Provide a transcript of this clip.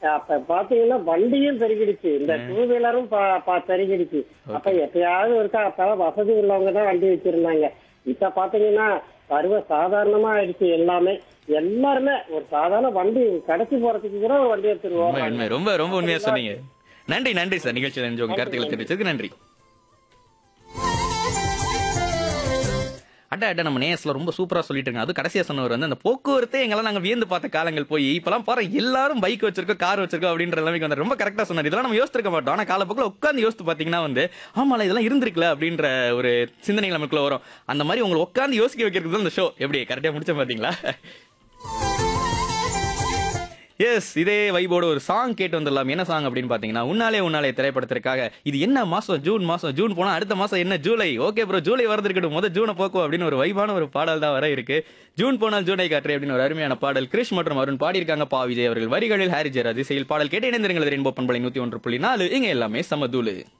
அப்ப பாத்தீங்கன்னா வண்டியும் பெருகிடுச்சு இந்த டூ வீலரும் பா- பா- பெருகிடுச்சு அப்ப எப்பயாவது இருக்கா அப்ப வசதி உள்ளவங்க தான் வண்டி வச்சிருந்தாங்க இப்ப பாத்தீங்கன்னா பருவ சாதாரணமா ஆயிடுச்சு எல்லாமே எல்லாருமே ஒரு சாதாரண வண்டி கடைசி போறதுக்கு கூட ஒரு வண்டி எடுத்துட்டு உண்மை ஓடுறாங்க. உண்மை ரொம்ப ரொம்ப உண்மையா சொன்னீங்க நன்றி நன்றி சார் நிகழ்ச்சியில் இருந்து உங்க கருத்துக்களை தெரிவிச்சதுக்கு நன்றி அட அட நம்ம நேஸ்ல ரொம்ப சூப்பரா சொல்லிட்டு இருக்காங்க அது கடைசியா சொன்னவர் வந்து அந்த போக்குவரத்தே எங்கெல்லாம் நாங்க வியந்து பார்த்த காலங்கள் போய் இப்பெல்லாம் பாரு எல்லாரும் பைக் வச்சிருக்கோம் கார் வச்சிருக்கோம் அப்படின்ற நிலைமைக்கு வந்து ரொம்ப கரெக்டா சொன்னார் இதெல்லாம் நம்ம யோசிச்சிருக்க மாட்டோம் ஆனா காலப்போக்கில் உட்காந்து யோசித்து பாத்தீங்கன்னா வந்து ஆமால இதெல்லாம் இருந்திருக்கல அப்படின்ற ஒரு சிந்தனைகள் நமக்குள்ள வரும் அந்த மாதிரி உங்களை உட்காந்து யோசிக்க வைக்கிறது தான் இந்த ஷோ எப்படி கரெக்டா முடிச்ச பாத்தீங்களா எஸ் இதே வைபோட ஒரு சாங் கேட்டு வந்துடலாம் என்ன சாங் அப்படின்னு பாத்தீங்கன்னா உன்னாலே உன்னாலே திரைப்படத்திற்காக இது என்ன மாசம் ஜூன் மாசம் ஜூன் போனா அடுத்த மாசம் என்ன ஜூலை ஓகே ப்ரோ ஜூலை வரது இருக்கட்டும் முத ஜூனை போக்கும் அப்படின்னு ஒரு வைபான ஒரு பாடல் தான் வர இருக்கு ஜூன் போனால் ஜூனை காற்று அப்படின்னு ஒரு அருமையான பாடல் கிரிஷ் மற்றும் அருண் பாடியிருக்காங்க பா விஜய் அவர்கள் வரிகளில் ஹாரி ஜெயராஜ் இசையில் பாடல் கேட்டு இணைந்திருங்கள் ரெயின்போ பண்பலை நூத்தி ஒன்று புள்ளி நாலு இங்க எல்லாமே சமதூளு